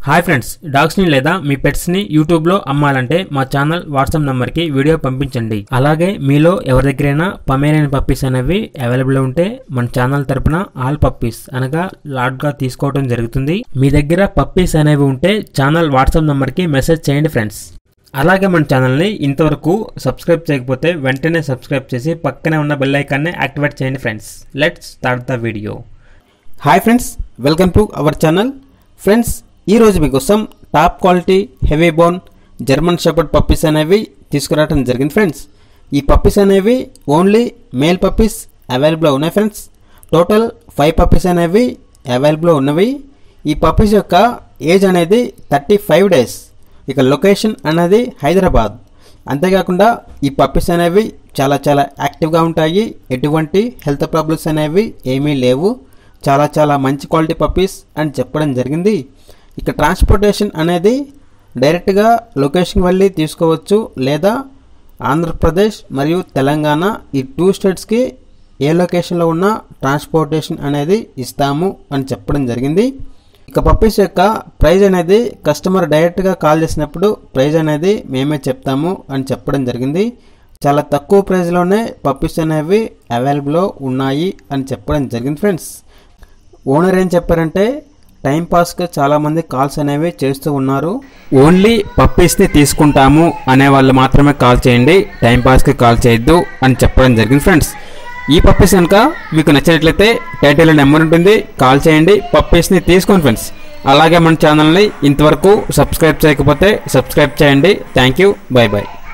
hi friends డాగ్స్ని లేదా మీ పెట్స్ని యూట్యూబ్లో అమ్మాలంటే మా ఛానల్ వాట్సాప్ నంబర్కి వీడియో పంపించండి అలాగే మీలో ఎవరి దగ్గరైనా పమేరియన్ పప్పీస్ అనేవి అవైలబుల్ ఉంటే మన ఛానల్ తరపున ఆల్ పప్పీస్ అనగా లాట్గా తీసుకోవడం జరుగుతుంది మీ దగ్గర పప్పీస్ అనేవి ఉంటే ఛానల్ వాట్సాప్ నంబర్కి మెసేజ్ చేయండి ఫ్రెండ్స్ అలాగే మన ఛానల్ని ఇంతవరకు సబ్స్క్రైబ్ చేయకపోతే వెంటనే సబ్స్క్రైబ్ చేసి పక్కనే ఉన్న బెల్ ఐకాన్ని యాక్టివేట్ చేయండి friends let's start the video hi friends welcome to our channel friends ఈరోజు మీకోసం top quality heavy bone German shepherd puppies అనేవి తీసుకురావడం జరిగింది ఫ్రెండ్స్ ఈ పప్పీస్ అనేవి ఓన్లీ మేల్ పప్పీస్ అవైలబుల్ ఉన్నాయి ఫ్రెండ్స్ టోటల్ ఫైవ్ పప్పీస్ అనేవి అవైలబుల్ ఉన్నవి ఈ పప్పీస్ యొక్క ఏజ్ అనేది థర్టీ ఫైవ్ డేస్ ఇక లొకేషన్ అనేది హైదరాబాద్ అంతేకాకుండా ఈ పప్పీస్ అనేవి చాలా చాలా యాక్టివ్గా ఉంటాయి ఎటువంటి హెల్త్ ప్రాబ్లమ్స్ అనేవి ఏమీ లేవు చాలా చాలా మంచి క్వాలిటీ పప్పీస్ అని చెప్పడం జరిగింది ఇక ట్రాన్స్పోర్టేషన్ అనేది డైరెక్ట్గా లొకేషన్కి వెళ్ళి తీసుకోవచ్చు లేదా ఆంధ్రప్రదేశ్ మరియు తెలంగాణ ఈ టూ స్టేట్స్కి ఏ లొకేషన్లో ఉన్న ట్రాన్స్పోర్టేషన్ అనేది ఇస్తాము అని చెప్పడం జరిగింది ఇక పప్పీస్ యొక్క ప్రైజ్ అనేది కస్టమర్ డైరెక్ట్గా కాల్ చేసినప్పుడు ప్రైజ్ అనేది మేమే చెప్తాము అని చెప్పడం జరిగింది చాలా తక్కువ ప్రైస్లోనే పప్పీస్ అనేవి అవైలబుల్లో ఉన్నాయి అని చెప్పడం జరిగింది ఫ్రెండ్స్ ఓనర్ ఏం చెప్పారంటే టైం పాస్గా చాలామంది కాల్స్ అనేవి చేస్తూ ఉన్నారు ఓన్లీ పప్పీస్ని తీసుకుంటాము అనే వాళ్ళు మాత్రమే కాల్ చేయండి టైం పాస్కి కాల్ చేయొద్దు అని చెప్పడం జరిగింది ఫ్రెండ్స్ ఈ పప్పీస్ కనుక మీకు నచ్చినట్లయితే టైటిల్ నెంబర్ ఉంటుంది కాల్ చేయండి పప్పీస్ని తీసుకోండి ఫ్రెండ్స్ అలాగే మన ఛానల్ని ఇంతవరకు సబ్స్క్రైబ్ చేయకపోతే సబ్స్క్రైబ్ చేయండి థ్యాంక్ యూ బై బాయ్